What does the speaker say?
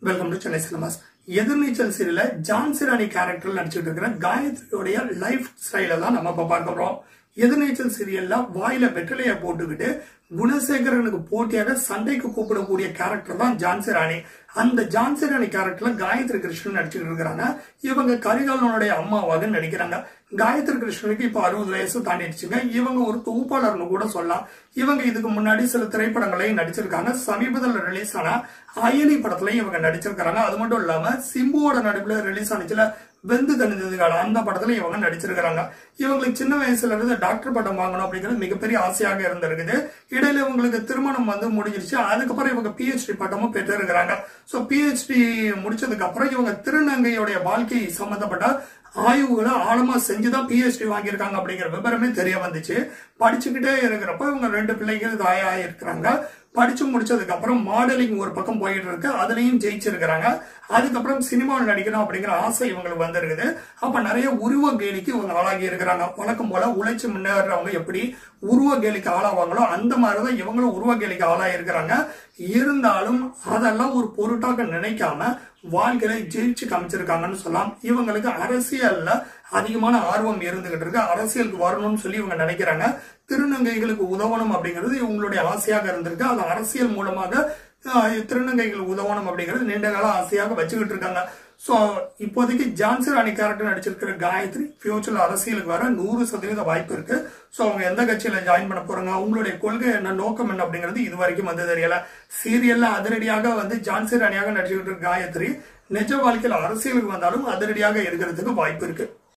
welcome to Chennai cinemas Ethirneechal சீரியல்ல ஜான்சி ராணி கேரக்டர்ல நடிச்சிட்டு இருக்கிற காயத்ரியோடைய லைஃப் ஸ்டைல தான் நம்ம இப்ப பார்க்க போறோம் எதிர்நீச்சல் சீரியல்ல வாயில வெற்றிலைய போட்டுக்கிட்டு குணசேகரனுக்கு போட்டியாக சண்டைக்கு கூப்பிடக்கூடிய கேரக்டர் தான் ஜான்சி ராணி அந்த ஜான்சி ராணி கேரக்டர்ல காயத்ரி கிருஷ்ணன் நடிச்சுட்டு இருக்கிறாங்க இவங்க கரிகாலனுடைய அம்மாவாக நடிக்கிறாங்க காயத்ரி கிருஷ்ணனுக்கு இப்ப அறுபது வயசு தாண்டிடுச்சுங்க இவங்க ஒரு தொகுப்பாளர்னு கூட சொல்லலாம் இவங்க இதுக்கு முன்னாடி சில திரைப்படங்களையும் நடிச்சிருக்காங்க சமீபத்தில் ரிலீஸ் ஆன அயனி படத்துலயும் இவங்க நடிச்சிருக்காங்க அது மட்டும் இல்லாம சிம்புவோட நடிப்புல ரிலீஸ் ஆனிச்சுல வெந்து தணிந்தது காலம் அந்த படத்துல இவங்க நடிச்சிருக்கிறாங்க இவங்களுக்கு சின்ன வயசுல இருந்து டாக்டர் பட்டம் வாங்கணும் அப்படிங்கிறது மிகப்பெரிய ஆசையாக இருந்திருக்குது இடையில இவங்களுக்கு திருமணம் வந்து முடிஞ்சிருச்சு அதுக்கப்புறம் இவங்க பிஹெச்டி பட்டமும் பெற்று இருக்கிறாங்க ஸோ பிஹெச்டி முடிச்சதுக்கு அப்புறம் இவங்க திருநங்கையுடைய வாழ்க்கை சம்பந்தப்பட்ட ஆய்வுகளை ஆழமா செஞ்சுதான் பிஹெச்டி வாங்கியிருக்காங்க அப்படிங்கிற விவரமே தெரிய வந்துச்சு படிச்சுக்கிட்டே இருக்கிறப்ப இவங்க ரெண்டு பிள்ளைகள் தாயா இருக்கிறாங்க படிச்சு முடிச்சதுக்கு அப்புறம் மாடலிங் ஒரு பக்கம் போயிட்டு இருக்கு அதுலயும் ஜெயிச்சிருக்கிறாங்க அதுக்கப்புறம் சினிமாவில் நடிக்கணும் அப்படிங்கிற ஆசை இவங்களுக்கு வந்திருக்குது அப்ப நிறைய உருவ கேலிக்கு இவங்க ஆளாகி இருக்கிறாங்க வழக்கம் போல உழைச்சு முன்னேறவங்க எப்படி உருவ கேலிக்கு ஆளாவாங்களோ அந்த மாதிரிதான் இவங்களும் உருவ கேலிக்கு ஆளாகி இருக்கிறாங்க இருந்தாலும் அதெல்லாம் ஒரு பொருட்டாக நினைக்காம வாழ்க்கையில ஜெயிச்சு காமிச்சிருக்காங்கன்னு சொல்லலாம் இவங்களுக்கு அரசியல்ல அதிகமான ஆர்வம் இருந்துகிட்டு இருக்கு அரசியலுக்கு வரணும்னு சொல்லி இவங்க நினைக்கிறாங்க திருநங்கைகளுக்கு உதவணும் அப்படிங்கிறது இவங்களுடைய ஆசையாக இருந்திருக்கு அது அரசியல் மூலமாக ஆஹ், திருநங்கைகள் உதவணும் அப்படிங்கிறது நீண்ட கால ஆசையாக வச்சுக்கிட்டு இருக்காங்க சோ இப்போதைக்கு ஜான்சி ராணி கேரக்டர் நடிச்சிருக்கிற காயத்ரி ஃபியூச்சர்ல அரசியலுக்கு வர நூறு சதவீத வாய்ப்பு இருக்கு சோ அவங்க எந்த கட்சியில ஜாயின் பண்ண போறாங்க அவங்களுடைய கொள்கை என்ன நோக்கம் என்ன அப்படிங்கிறது இது வரைக்கும் வந்து தெரியல சீரியல்ல அதிரடியாக வந்து ஜான்சி ராணியாக நடிச்சுக்கிட்டு இருக்க காயத்ரி நிஜ வாழ்க்கையில் அரசியலுக்கு வந்தாலும் அதிரடியாக இருக்கிறதுக்கு வாய்ப்பு இருக்கு